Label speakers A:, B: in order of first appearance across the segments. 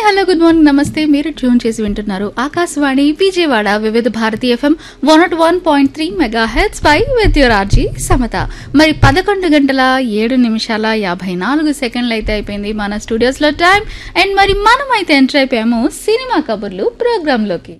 A: hello good morning నమస్తే మీరు tune చేసి వింటున్నారు Akashvani Vijayawada Vividh Bharati FM one naught one point three mega heads పై విత్ యువర్ ఆర్జీ సమత మరి పదకొండు గంటల ఏడు నిమిషాల యాభై నాలుగు సెకండ్లు అయితే అయిపోయింది మన స్టూడియోస్ లో టైం అండ్ మరి మనం అయితే ఎంటర్ అయిపోయాము సినిమా కబుర్లు ప్రోగ్రామ్ లోకి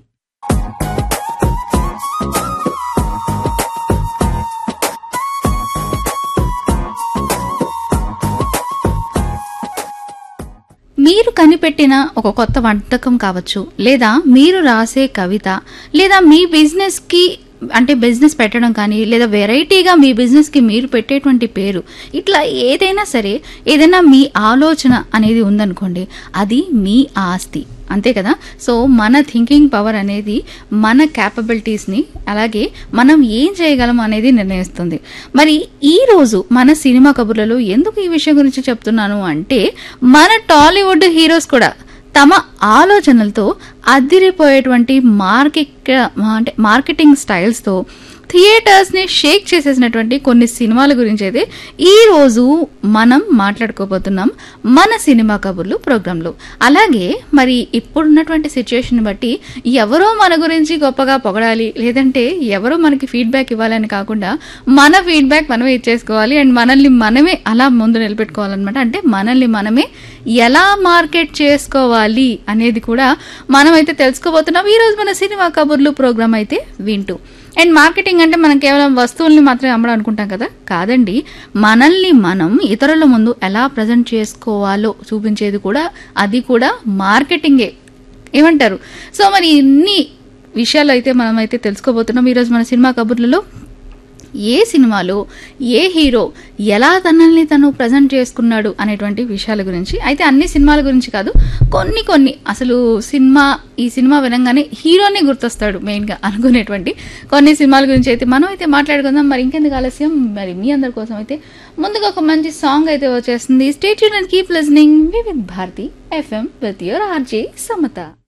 A: మీరు కనిపెట్టిన ఒక కొత్త వంటకం కావచ్చు లేదా మీరు రాసే కవిత లేదా మీ బిజినెస్ కి అంటే బిజినెస్ పెట్టడం కానీ లేదా వెరైటీగా మీ బిజినెస్ కి మీరు పెట్టేటువంటి పేరు ఇట్లా ఏదైనా సరే ఏదైనా మీ ఆలోచన అనేది ఉందనుకోండి అది మీ ఆస్తి అంతే కదా సో మన థింకింగ్ పవర్ అనేది మన క్యాపబిలిటీస్ని అలాగే మనం ఏం చేయగలం అనేది నిర్ణయిస్తుంది మరి ఈ రోజు మన సినిమా కబుర్లలో ఎందుకు ఈ విషయం గురించి చెప్తున్నాను అంటే మన టాలీవుడ్ హీరోస్ కూడా తమ ఆలోచనలతో అద్దిరిపోయేటువంటి మార్కెట్ అంటే మార్కెటింగ్ స్టైల్స్తో థియేటర్స్ని షేక్ చేసేసినటువంటి కొన్ని సినిమాల గురించి అయితే ఈ రోజు మనం మాట్లాడుకోబోతున్నాం మన సినిమా కబుర్లు ప్రోగ్రాంలో అలాగే మరి ఇప్పుడున్నటువంటి సిచ్యుయేషన్ బట్టి ఎవరో మన గురించి గొప్పగా పొగడాలి లేదంటే ఎవరో మనకి ఫీడ్బ్యాక్ ఇవ్వాలని కాకుండా మన ఫీడ్బ్యాక్ మనమే ఇచ్చేసుకోవాలి అండ్ మనల్ని మనమే అలా ముందు నిలబెట్టుకోవాలన్నమాట అంటే మనల్ని మనమే ఎలా మార్కెట్ చేసుకోవాలి అనేది కూడా మనమైతే తెలుసుకోబోతున్నాం ఈరోజు మన సినిమా కబుర్లు ప్రోగ్రామ్ అయితే వింటూ అండ్ మార్కెటింగ్ అంటే మనం కేవలం వస్తువుల్ని మాత్రమే అమ్మడం అనుకుంటాం కదా కాదండి మనల్ని మనం ఇతరుల ముందు ఎలా ప్రజెంట్ చేసుకోవాలో చూపించేది కూడా అది కూడా మార్కెటింగే ఏమంటారు సో మరి ఇన్ని విషయాలు అయితే మనం అయితే తెలుసుకోబోతున్నాం ఈరోజు మన సినిమా కబుర్లలో ఏ సినిమాలో ఏ హీరో ఎలా తనల్ని తను ప్రజెంట్ చేసుకున్నాడు అనేటువంటి విషయాల గురించి అయితే అన్ని సినిమాల గురించి కాదు కొన్ని కొన్ని అసలు సినిమా ఈ సినిమా వినంగానే హీరోనే గుర్తొస్తాడు మెయిన్గా అనుకునేటువంటి కొన్ని సినిమాల గురించి అయితే మనం అయితే మాట్లాడుకుందాం మరి ఇంకెందుకు ఆలస్యం మరి మీ అందరి కోసం అయితే ముందుగా ఒక మంచి సాంగ్ అయితే వచ్చేస్తుంది stay and keep listening with Bharati FM with your RJ Samata